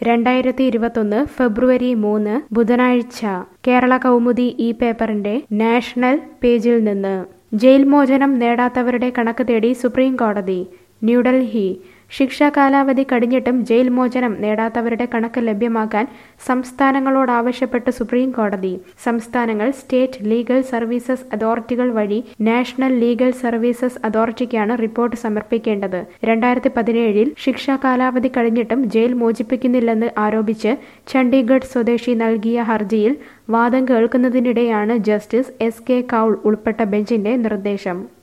രണ്ടായിരത്തി ഇരുപത്തൊന്ന് ഫെബ്രുവരി മൂന്ന് ബുധനാഴ്ച കേരള കൗമുദി ഈ പേപ്പറിന്റെ നാഷണൽ പേജിൽ നിന്ന് ജയിൽ മോചനം നേടാത്തവരുടെ കണക്ക് തേടി സുപ്രീം കോടതി ന്യൂഡൽഹി ശിക്ഷാ കാലാവധി കഴിഞ്ഞിട്ടും ജയിൽ മോചനം നേടാത്തവരുടെ കണക്ക് ലഭ്യമാക്കാൻ സംസ്ഥാനങ്ങളോടാവശ്യപ്പെട്ട് സുപ്രീം കോടതി സംസ്ഥാനങ്ങൾ സ്റ്റേറ്റ് ലീഗൽ സർവീസസ് അതോറിറ്റികൾ വഴി നാഷണൽ ലീഗൽ സർവീസസ് അതോറിറ്റിക്കാണ് റിപ്പോർട്ട് സമർപ്പിക്കേണ്ടത് രണ്ടായിരത്തി പതിനേഴിൽ ശിക്ഷാ കാലാവധി കഴിഞ്ഞിട്ടും ജയിൽ മോചിപ്പിക്കുന്നില്ലെന്ന് ആരോപിച്ച് ചണ്ഡീഗഡ് സ്വദേശി നൽകിയ ഹർജിയിൽ വാദം കേൾക്കുന്നതിനിടെയാണ് ജസ്റ്റിസ് എസ് കെ കൗൾ ഉൾപ്പെട്ട ബെഞ്ചിന്റെ നിർദ്ദേശം